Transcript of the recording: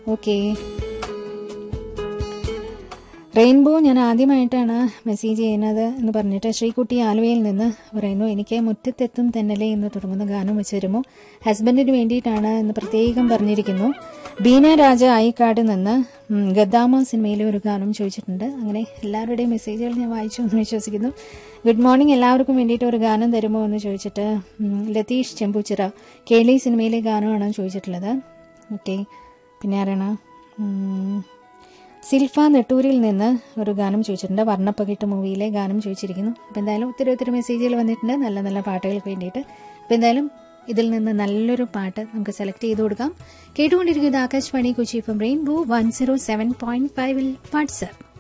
okay rainbow ഞാൻ ആദ്യമായിട്ടാണ് message ചെയ്യുന്നത് എന്ന് പറഞ്ഞിട്ട് ശ്രീകുട്ടി ആലുവയിൽ നിന്ന് പറയുന്നു എനിക്ക് മുറ്റത്തെത്തും തെന്നലേ എന്ന് തുടങ്ങുന്ന ഗാനം വെച്ച് തരുമോ ഹസ്ബൻഡിന് വേണ്ടിയിട്ടാണ് എന്ന് പ്രത്യേകം പറഞ്ഞിരിക്കുന്നു ബീന രാജ ആയിക്കാട് നിന്ന് ഉം, ഗദ്ദാമ സിനിമയിലെ ഒരു ഗാനം ചോദിച്ചിട്ടുണ്ട് അങ്ങനെ എല്ലാവരുടെയും മെസ്സേജുകൾ ഞാൻ വായിച്ചു എന്ന് വിശ്വസിക്കുന്നു ഗുഡ് മോർണിംഗ് എല്ലാവർക്കും വേണ്ടിയിട്ട് ഒരു ഗാനം തരുമോ എന്ന് ചോദിച്ചിട്ട് ഉം, ലതീഷ് ചെമ്പൂച്ചിറ കേളി സിനിമയിലെ ഗാനമാണ് ചോദിച്ചിട്ടുള്ളത് ഓക്കെ പിന്നെ ആരാണ് ഉം, സിൽഫ നെട്ടൂരിൽ നിന്ന് ഒരു ഗാനം ചോദിച്ചിട്ടുണ്ട് വർണ്ണപ്പകിട്ട് മൂവിയിലെ ഗാനം ചോദിച്ചിരിക്കുന്നു അപ്പോൾ എന്തായാലും ഒത്തിരി ഒത്തിരി മെസ്സേജുകൾ വന്നിട്ടുണ്ട് നല്ല നല്ല പാട്ടുകൾക്ക് വേണ്ടിയിട്ട് അപ്പോൾ എന്തായാലും ഇതിൽ നിന്ന് നല്ലൊരു പാട്ട് നമുക്ക് സെലക്ട് ചെയ്ത് കൊടുക്കാം കേട്ടുകൊണ്ടിരിക്കുന്നത് ആകാശവാണി കൊച്ചി ഇപ്പം rainbow one zero seven point ഫൈവിൽ വാട്സ്ആപ്പ്